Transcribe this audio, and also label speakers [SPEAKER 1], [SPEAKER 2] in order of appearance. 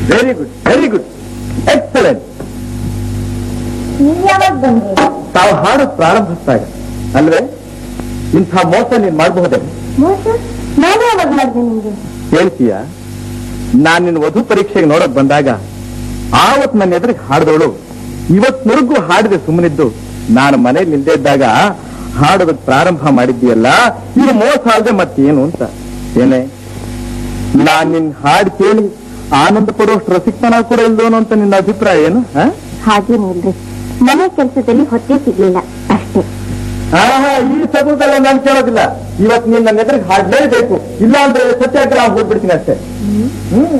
[SPEAKER 1] Very good very good excellent
[SPEAKER 2] ನೀವ್ ಯಾವಾಗ ಬಂದ್ರಿ
[SPEAKER 1] ತಾವು ಹಾಡು ಪ್ರಾರಂಭಿಸಿದಾಗ ಅಲ್ವೇ ಇಂಥ ಮೋಸ ನೀನ್ ಮಾಡಬಹುದೇ
[SPEAKER 2] ಮೋಸ ನಾನು ಯಾವಾಗ ಮಾಡ್ದೆ ನಿಮ್ಗೆ
[SPEAKER 1] ಹೇಳ್ತೀಯ ನಾನ್ ನಿನ್ನ ವಧು ಪರೀಕ್ಷೆಗೆ ನೋಡಕ್ ಬಂದಾಗ ಆವತ್ ನನ್ನ ಎದುರಿಗೆ ಹಾಡಿದವಳು ಇವತ್ವರೆಗೂ ಹಾಡಿದೆ ಸುಮ್ಮನಿದ್ದು ನಾನು ಮನೇಲಿ ನಿಲ್ದೇ ಇದ್ದಾಗ ಹಾಡೋದಕ್ ಪ್ರಾರಂಭ ಮಾಡಿದ್ದೀಯಲ್ಲ ಇದು ಮೋಸ ಅಲ್ಲದೆ ಮತ್ತೇನು ಅಂತ ಏನೇ ನಾನ್ ನಿನ್ ಹಾಡು ಕೇಳಿ ಆನಂದ ಪಡುವಷ್ಟು ರಸಿಕ್ತನ ಕೂಡ ಇಲ್ದೋನು ಅಂತ ನಿನ್ನ ಅಭಿಪ್ರಾಯ ಏನು ಆ?
[SPEAKER 2] ಹಾಗೇನಿಲ್ರಿ ಮನೆ ಕೆಲಸದಲ್ಲಿ ಹೊಟ್ಟೆ ಸಿಗ್ಲಿಲ್ಲ ಅಷ್ಟೇ
[SPEAKER 1] ಆಹಾ, ಈ ಸಗುದಲ್ಲ ನಾನು ಕೇಳೋದಿಲ್ಲ ಇವತ್ತು ನೀನ್ ನನ್ನ ಎದುರಿಗೆ ಹಾಡ್ಲೇಬೇಕು ಇಲ್ಲ ಅಂದ್ರೆ ಸತ್ಯಾಗ್ರಹ ಹೋಗ್ಬಿಡ್ತೀನಿ ಅಷ್ಟೇ ಹ್ಮ್